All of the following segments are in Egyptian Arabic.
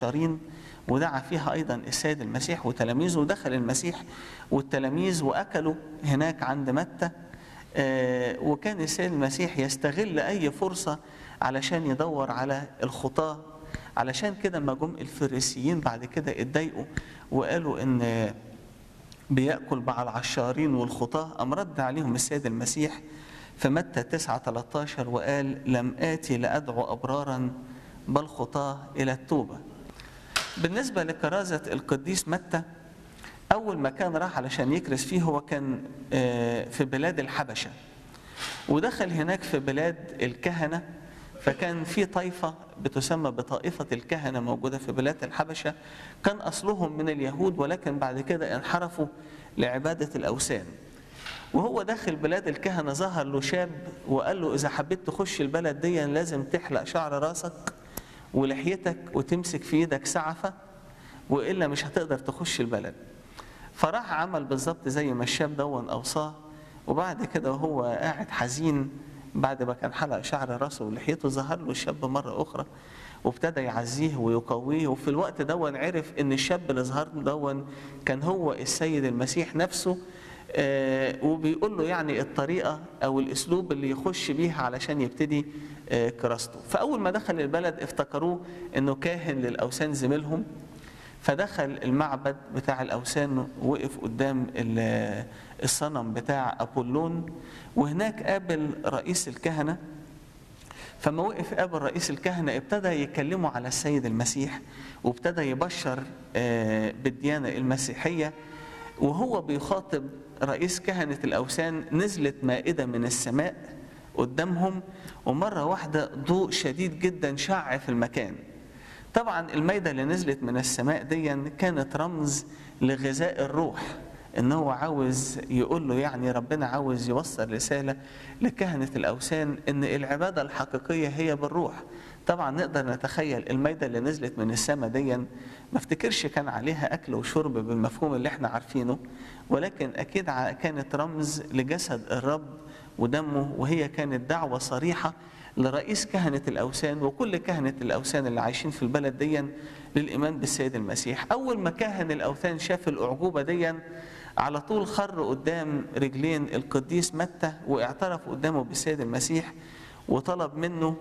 عشرين ودعا فيها أيضا السيد المسيح وتلاميذه ودخل المسيح والتلاميذ وأكلوا هناك عند متى آه، وكان السيد المسيح يستغل أي فرصة علشان يدور على الخطاة علشان كده ما جم الفريسيين بعد كده اتضايقوا وقالوا إن بيأكل مع العشارين والخطاة أم رد عليهم السيد المسيح في متى 9 13 وقال لم آتي لأدعو أبرارا بل خطاة إلى التوبة بالنسبة لكرازة القديس متى أول مكان راح علشان يكرس فيه هو كان آه، في بلاد الحبشة ودخل هناك في بلاد الكهنة فكان في طائفة بتسمى بطائفة الكهنة موجودة في بلاد الحبشة كان أصلهم من اليهود ولكن بعد كده انحرفوا لعبادة الأوثان وهو داخل بلاد الكهنة ظهر له شاب وقال له إذا حبيت تخش البلد دي لازم تحلق شعر راسك ولحيتك وتمسك في ايدك سعفة وإلا مش هتقدر تخش البلد فراح عمل بالظبط زي ما الشاب دون أوصاه وبعد كده وهو قاعد حزين بعد ما كان حلق شعر راسه ولحيته ظهر له الشاب مرة أخرى وابتدى يعزيه ويقويه وفي الوقت دون عرف ان الشاب اللي ظهر له دون كان هو السيد المسيح نفسه آه، وبيقول له يعني الطريقة أو الأسلوب اللي يخش بيها علشان يبتدي آه، كراسته فأول ما دخل البلد افتكروه أنه كاهن للأوثان زميلهم فدخل المعبد بتاع الأوثان وقف قدام ال- الصنم بتاع أبولون وهناك قابل رئيس الكهنة فما وقف قابل رئيس الكهنة ابتدى يكلمه على السيد المسيح وابتدى يبشر آه، بالديانة المسيحية وهو بيخاطب رئيس كهنة الأوثان نزلت مائدة من السماء قدامهم ومرة واحدة ضوء شديد جدا شع في المكان طبعا المائدة اللي نزلت من السماء دي كانت رمز لغذاء الروح ان هو عاوز يقول له يعني ربنا عاوز يوصل رسالة لكهنة الأوثان ان العبادة الحقيقية هي بالروح طبعا نقدر نتخيل المائدة اللي نزلت من السماء دي ما افتكرش كان عليها أكل وشرب بالمفهوم اللي احنا عارفينه ولكن أكيد ع- كانت رمز لجسد الرب ودمه وهي كانت دعوة صريحة لرئيس كهنة الأوثان وكل كهنة الأوثان اللي عايشين في البلد دي للإيمان بالسيد المسيح أول ما كاهن الأوثان شاف الأعجوبة دي على طول خر قدام رجلين القديس متى واعترف قدامه بالسيد المسيح وطلب منه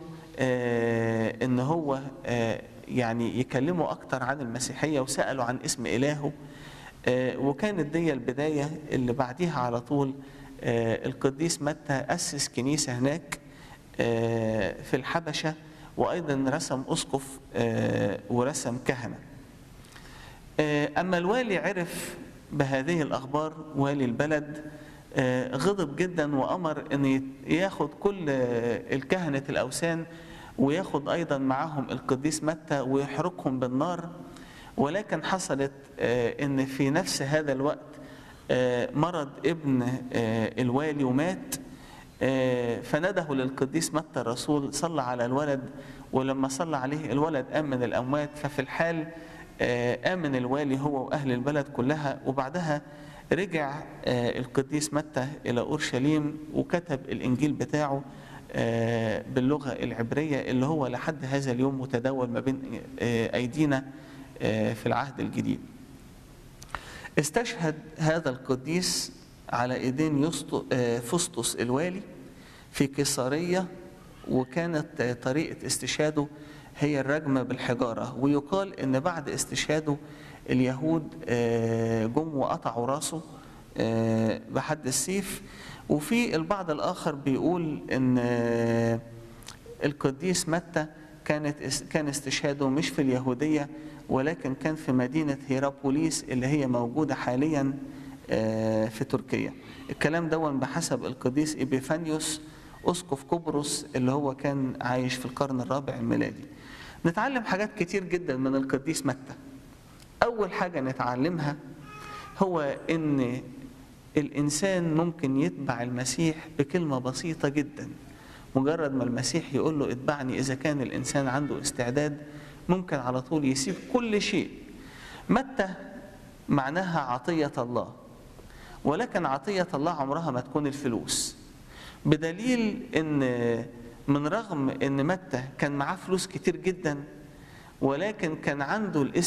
آه، ان هو آه، يعني يكلمه اكتر عن المسيحيه وساله عن اسم الهه آه، وكانت دي البدايه اللي بعديها على طول آه، القديس متى اسس كنيسه هناك آه، في الحبشه وايضا رسم اسقف آه، ورسم كهنه آه، أما الوالي عرف بهذه الأخبار والي البلد آه، غضب جدا وأمر أن يت- ياخد كل آه، الكهنة الأوثان وياخد أيضا معهم القديس متى ويحرقهم بالنار ولكن حصلت آه، أن في نفس هذا الوقت آه، مرض ابن آه، الوالي ومات آه، فنده للقديس متى الرسول صلى على الولد ولما صلى عليه الولد قام من الأموات ففي الحال آه، آمن الوالي هو وأهل البلد كلها وبعدها رجع آه، القديس متى إلى أورشليم وكتب الإنجيل بتاعه آه، باللغة العبرية اللي هو لحد هذا اليوم متداول ما بين آه، أيدينا آه، في العهد الجديد استشهد هذا القديس على ايدين يسط- آه، فسطس الوالي في قيصريه وكانت آه، طريقه استشهاده هي الرجم بالحجاره ويقال ان بعد استشهاده اليهود آه، جم وقطعوا راسه آه، بحد السيف وفي البعض الاخر بيقول ان آه، القديس متى كانت اس- كان استشهاده مش في اليهودية ولكن كان في مدينة هيرابوليس اللي هي موجودة حاليا آه، في تركيا الكلام دون بحسب القديس إبيفانيوس أسقف قبرص اللي هو كان عايش في القرن الرابع الميلادي نتعلم حاجات كتير جدا من القديس متى أول حاجة نتعلمها هو إن الإنسان ممكن يتبع المسيح بكلمة بسيطة جدا مجرد ما المسيح يقول له اتبعني إذا كان الإنسان عنده استعداد ممكن على طول يسيب كل شيء متى معناها عطية الله ولكن عطية الله عمرها ما تكون الفلوس بدليل ان من رغم ان متى كان معاه فلوس كتير جدا ولكن كان عنده